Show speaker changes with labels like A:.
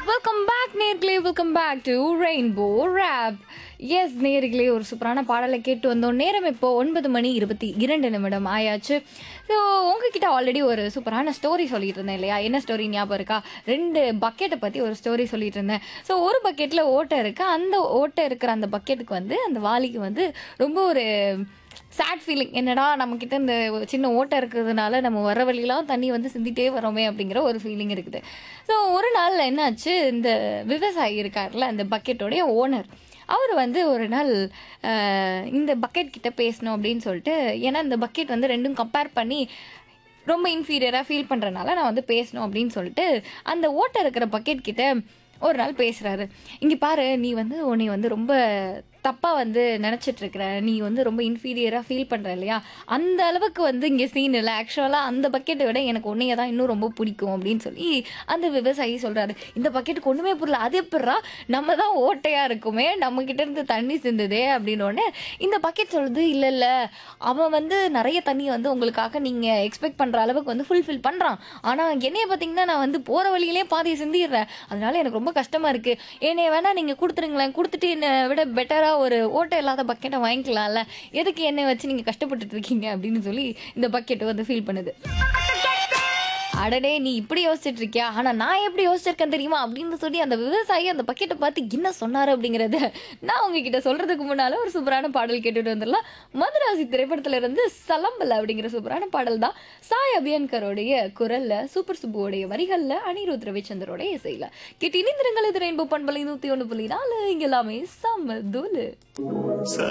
A: welcome back நேர்களே welcome back to rainbow ரேப் எஸ் நேர்களே ஒரு சூப்பரான பாடலை கேட்டு வந்தோம் நேரம் இப்போ ஒன்பது மணி இருபத்தி இரண்டு நிமிடம் ஆயாச்சு ஸோ உங்ககிட்ட ஆல்ரெடி ஒரு சூப்பரான ஸ்டோரி சொல்லிட்டு இருந்தேன் இல்லையா என்ன ஸ்டோரி ஞாபகம் இருக்கா ரெண்டு பக்கெட்டை பற்றி ஒரு ஸ்டோரி சொல்லிட்டு இருந்தேன் ஸோ ஒரு பக்கெட்டில் ஓட்டை இருக்கு அந்த ஓட்டை இருக்கிற அந்த பக்கெட்டுக்கு வந்து அந்த வாளிக்கு வந்து ரொம்ப ஒரு சேட் ஃபீலிங் என்னடா நம்மக்கிட்ட இந்த சின்ன ஓட்டை இருக்கிறதுனால நம்ம வர வழியெல்லாம் தண்ணி வந்து சிந்திட்டே வரோமே அப்படிங்கிற ஒரு ஃபீலிங் இருக்குது ஸோ ஒரு நாள் என்னாச்சு இந்த விவசாயி இருக்கார்ல அந்த பக்கெட்டோடைய ஓனர் அவர் வந்து ஒரு நாள் அஹ், இந்த பக்கெட் கிட்ட பேசணும் அப்படின்னு சொல்லிட்டு ஏன்னா இந்த பக்கெட் வந்து ரெண்டும் கம்பேர் பண்ணி ரொம்ப இன்ஃபீரியராக ஃபீல் பண்ணுறனால நான் வந்து பேசணும் அப்படின்னு சொல்லிட்டு அந்த ஓட்டை இருக்கிற பக்கெட் கிட்ட ஒரு நாள் பேசுகிறாரு இங்கே பாரு நீ வந்து உன்னை வந்து ரொம்ப தப்பாக வந்து நினச்சிட்டு இருக்கிற நீ வந்து ரொம்ப இன்ஃபீரியராக ஃபீல் பண்ணுற இல்லையா அந்த அளவுக்கு வந்து இங்கே சீன் இல்லை ஆக்சுவலாக அந்த பக்கெட்டை விட எனக்கு உன்னைய தான் இன்னும் ரொம்ப பிடிக்கும் அப்படின்னு சொல்லி அந்த விவசாயி சொல்கிறாரு இந்த பக்கெட்டுக்கு ஒன்றுமே புரியல அது எப்படா நம்ம தான் ஓட்டையாக இருக்குமே நம்ம கிட்ட இருந்து தண்ணி சிந்துதே அப்படின்னோடனே இந்த பக்கெட் சொல்லுது இல்லை இல்லை அவன் வந்து நிறைய தண்ணி வந்து உங்களுக்காக நீங்கள் எக்ஸ்பெக்ட் பண்ணுற அளவுக்கு வந்து ஃபுல்ஃபில் பண்ணுறான் ஆனால் என்னைய பார்த்தீங்கன்னா நான் வந்து போகிற வழியிலே பாதியை சிந்திடுறேன் அதனால எனக்கு ரொம்ப கஷ்டமாக இருக்குது என்னைய வேணால் நீங்கள் கொடுத்துருங்களேன் கொடுத்துட்டு என்னை விட பெட்டராக ஒரு ஓட்டை இல்லாத பக்கெட்டை வாங்கிக்கலாம்ல எதுக்கு என்னை வச்சு நீங்கள் கஷ்டப்பட்டுட்டு இருக்கீங்க அப்படின்னு சொல்லி இந்த பக்கெட் வந்து ஃபீல் பண்ணுது அடடே நீ இப்படி யோசிச்சுட்டு இருக்கியா ஆனா நான் எப்படி யோசிச்சிருக்கேன் தெரியுமா அப்படின்னு சொல்லி அந்த விவசாயி அந்த பக்கெட்டை பார்த்து என்ன சொன்னாரு அப்படிங்கறத நான் உங்ககிட்ட சொல்றதுக்கு முன்னால ஒரு சூப்பரான பாடல் கேட்டுட்டு வந்துடலாம் மதுராசி திரைப்படத்துல இருந்து சலம்பல அப்படிங்கிற சூப்பரான பாடல் தான் சாய் அபியன்கரோடைய குரல்ல சூப்பர் சுப்புவோடைய வரிகள்ல அனிருத் ரவிச்சந்தரோட இசையில கேட்டு இணைந்திருங்கள் இது ரெயின்போ பண்பலை நூத்தி ஒண்ணு புள்ளி நாலு இங்க எல்லாமே சம தூளு